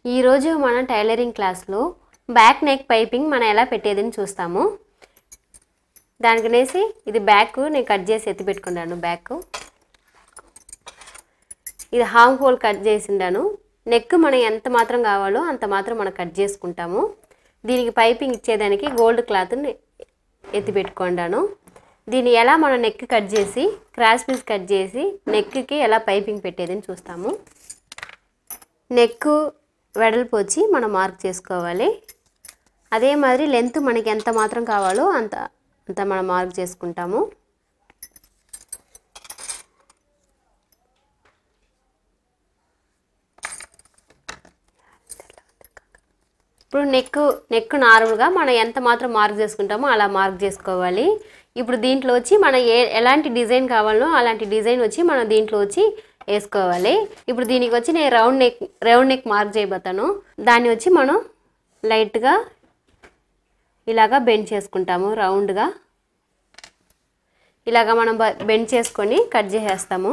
ఈరోజు మన టైలరింగ్ క్లాస్లో బ్యాక్ నెక్ పైపింగ్ మనం ఎలా పెట్టేదని చూస్తాము దానికనేసి ఇది బ్యాక్ నేను కట్ చేసి ఎత్తి పెట్టుకున్నాను బ్యాక్ ఇది హామ్ హోల్ కట్ చేసిండాను నెక్ మనం ఎంత మాత్రం కావాలో అంత మాత్రం మనం కట్ చేసుకుంటాము దీనికి పైపింగ్ ఇచ్చేదానికి గోల్డ్ క్లాత్ని ఎత్తి పెట్టుకున్నాను దీన్ని ఎలా మనం నెక్ కట్ చేసి క్రాస్ పీస్ కట్ చేసి నెక్కి ఎలా పైపింగ్ పెట్టేదని చూస్తాము నెక్ వెడల్పు వచ్చి మనం మార్క్ చేసుకోవాలి అదే మాదిరి లెంత్ మనకి ఎంత మాత్రం కావాలో అంత అంత మనం మార్క్ చేసుకుంటాము ఇప్పుడు నెక్ నెక్ నార్మల్గా మనం ఎంత మాత్రం మార్క్ చేసుకుంటామో అలా మార్క్ చేసుకోవాలి ఇప్పుడు దీంట్లో వచ్చి మనం ఏ ఎలాంటి డిజైన్ కావాలో అలాంటి డిజైన్ వచ్చి మనం దీంట్లో వచ్చి వేసుకోవాలి ఇప్పుడు దీనికి వచ్చి నేను round neck round neck mark చేయబోతాను దాన్ని వచ్చి మనం లైట్గా ఇలాగా బెండ్ చేసుకుంటాము రౌండ్గా ఇలాగా మనం బెండ్ చేసుకొని కట్ చేసేస్తాము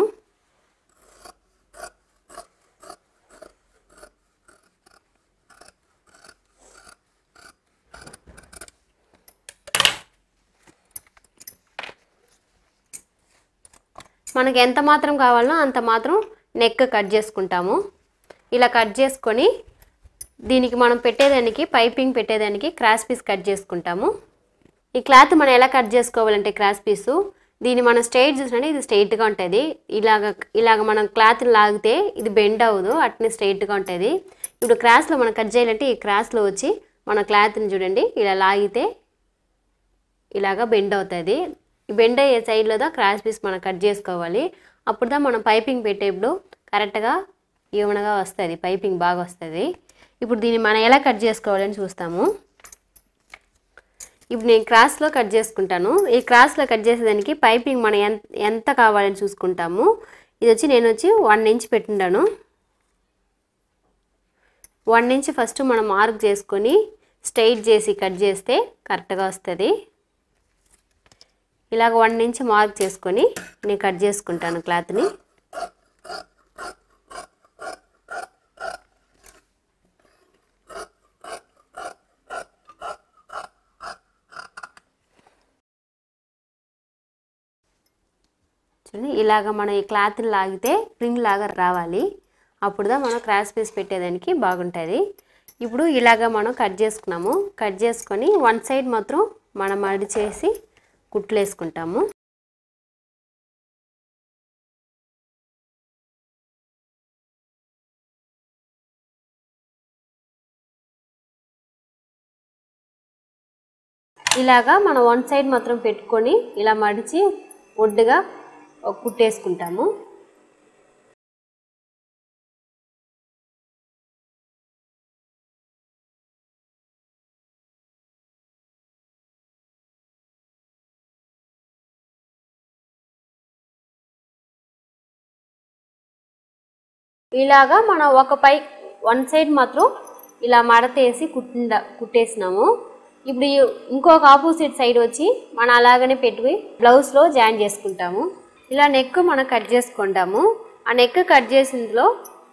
మనకి ఎంత మాత్రం కావాలో అంత మాత్రం నెక్ కట్ చేసుకుంటాము ఇలా కట్ చేసుకొని దీనికి మనం పెట్టేదానికి పైపింగ్ పెట్టేదానికి క్రాస్ పీస్ కట్ చేసుకుంటాము ఈ క్లాత్ మనం ఎలా కట్ చేసుకోవాలంటే క్రాస్ పీసు దీన్ని మనం స్ట్రైట్ చూసినా ఇది స్ట్రైట్గా ఉంటుంది ఇలాగ ఇలాగ మనం క్లాత్ లాగితే ఇది బెండ్ అవ్వదు అట్నే స్ట్రైట్గా ఉంటుంది ఇప్పుడు క్రాస్లో మనం కట్ చేయాలంటే ఈ క్రాస్లో వచ్చి మన క్లాత్ని చూడండి ఇలా లాగితే ఇలాగ బెండ్ అవుతుంది ఈ బెండ్ అయ్యే సైడ్లో క్రాస్ పీస్ మనం కట్ చేసుకోవాలి అప్పుడుదా మనం పైపింగ్ పెట్టేప్పుడు కరెక్ట్గా ఈవెన్గా వస్తుంది పైపింగ్ బాగా వస్తుంది ఇప్పుడు దీన్ని మనం ఎలా కట్ చేసుకోవాలని చూస్తాము ఇప్పుడు నేను క్రాస్లో కట్ చేసుకుంటాను ఈ క్రాస్లో కట్ చేసేదానికి పైపింగ్ మనం ఎంత ఎంత కావాలని చూసుకుంటాము ఇది వచ్చి నేను వచ్చి వన్ ఇంచ్ పెట్టిండాను వన్ ఇంచ్ ఫస్ట్ మనం మార్క్ చేసుకొని స్ట్రైట్ చేసి కట్ చేస్తే కరెక్ట్గా వస్తుంది ఇలాగ వన్ ఇంచ్ మార్క్ చేసుకొని నేను కట్ చేసుకుంటాను క్లాత్ని చూడండి ఇలాగ మనం ఈ క్లాత్ని లాగితే రింగ్ లాగా రావాలి అప్పుడుదా మనం క్రాస్ పీస్ పెట్టేదానికి బాగుంటుంది ఇప్పుడు ఇలాగ మనం కట్ చేసుకున్నాము కట్ చేసుకొని వన్ సైడ్ మాత్రం మనం మడి చేసి కుట్లు వేసుకుంటాము ఇలాగా మనం వన్ సైడ్ మాత్రం పెట్టుకొని ఇలా మడిచి ఒడ్డుగా కుట్టేసుకుంటాము ఇలాగా మనం ఒక పై వన్ సైడ్ మాత్రం ఇలా మడతేసి కుట్టిండ కుట్టేసినాము ఇప్పుడు ఈ ఇంకొక ఆపోజిట్ సైడ్ వచ్చి మనం అలాగనే పెట్టుకుని బ్లౌజ్లో జాయిన్ చేసుకుంటాము ఇలా నెక్ మనం కట్ చేసుకుంటాము ఆ నెక్ కట్ చేసిందిలో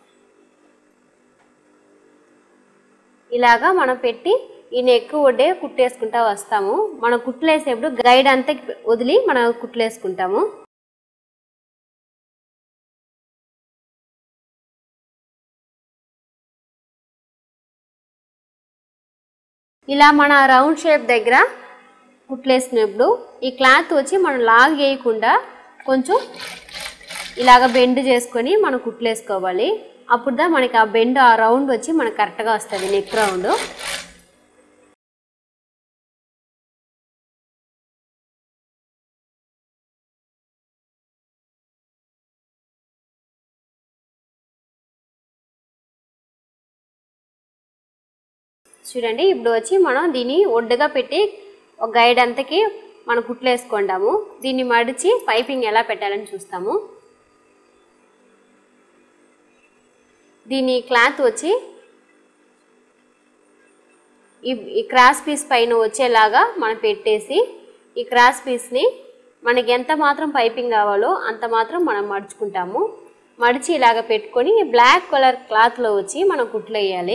ఇలాగా మనం పెట్టి ఈ నెక్ ఒడ్డే కుట్టేసుకుంటా వస్తాము మనం కుట్లేసేప్పుడు గైడ్ అంతా వదిలి మనం కుట్లేసుకుంటాము ఇలా మన రౌండ్ షేప్ దగ్గర కుట్లేసినప్పుడు ఈ క్లాత్ వచ్చి మనం లాగ్ వేయకుండా కొంచెం ఇలాగ బెండ్ చేసుకొని మనం కుట్లేసుకోవాలి అప్పుడుదా మనకి ఆ బెండ్ ఆ రౌండ్ వచ్చి మనకు కరెక్ట్గా వస్తుంది నెక్ రౌండ్ చూడండి ఇప్పుడు వచ్చి మనం దీన్ని ఒడ్డుగా పెట్టి ఒక గైడ్ అంతకి మనం కుట్లు వేసుకుంటాము దీన్ని మడిచి పైపింగ్ ఎలా పెట్టాలని చూస్తాము దీని క్లాత్ వచ్చి ఈ ఈ క్రాస్ పీస్ పైన వచ్చేలాగా మనం పెట్టేసి ఈ క్రాస్ పీస్ని మనకి ఎంత మాత్రం పైపింగ్ కావాలో అంత మాత్రం మనం మడుచుకుంటాము మడిచి ఇలాగ పెట్టుకొని బ్లాక్ కలర్ క్లాత్లో వచ్చి మనం కుట్లు వేయాలి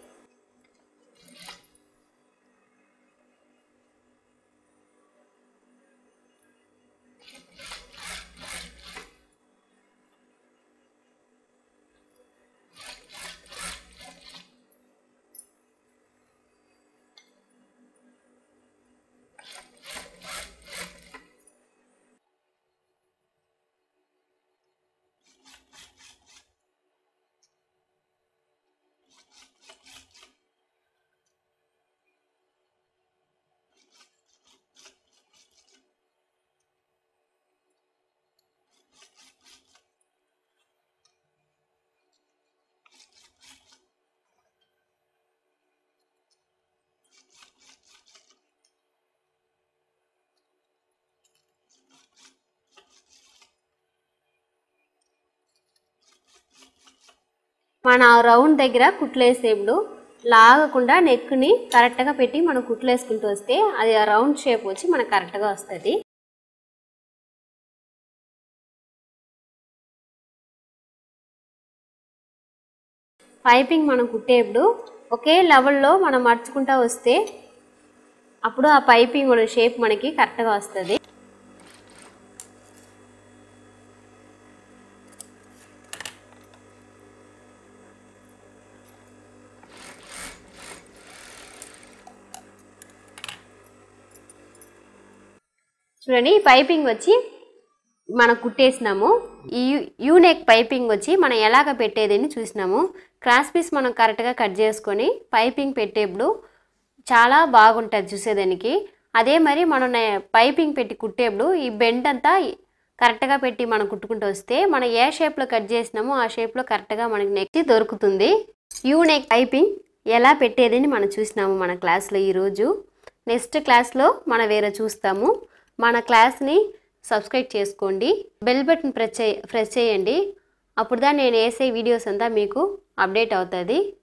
మన రౌండ్ దగ్గర కుట్లు వేసేప్పుడు లాగకుండా నెక్ని కరెక్ట్గా పెట్టి మనం కుట్లు వేసుకుంటూ వస్తే అది ఆ రౌండ్ షేప్ వచ్చి మనకు కరెక్ట్గా వస్తుంది పైపింగ్ మనం కుట్టేప్పుడు ఒకే లెవెల్లో మనం మర్చుకుంటూ వస్తే అప్పుడు ఆ పైపింగ్ కూడా షేప్ మనకి కరెక్ట్గా వస్తుంది చూడండి ఈ పైపింగ్ వచ్చి మనం కుట్టేసినాము ఈ యూనెక్ పైపింగ్ వచ్చి మనం ఎలాగ పెట్టేది అని చూసినాము క్రాస్ పీస్ మనం కరెక్ట్గా కట్ చేసుకొని పైపింగ్ పెట్టేప్పుడు చాలా బాగుంటుంది చూసేదానికి అదే మరి మనం నే- పైపింగ్ పెట్టి కుట్టేప్పుడు ఈ బెండ్ అంతా కరెక్ట్గా పెట్టి మనం కుట్టుకుంటూ వస్తే మనం ఏ షేప్లో కట్ చేసినామో ఆ షేప్లో కరెక్ట్గా మనకి నెక్ దొరుకుతుంది యూ నెక్ పైపింగ్ ఎలా పెట్టేదని మనం చూసినాము మన క్లాస్లో ఈరోజు నెక్స్ట్ క్లాస్లో మనం వేరే చూస్తాము మన క్లాస్ని సబ్స్క్రైబ్ చేసుకోండి బెల్ బటన్ ప్రెస్ చేయ ప్రెస్ చేయండి అప్పుడు నేను వేసే వీడియోస్ అంతా మీకు అప్డేట్ అవుతుంది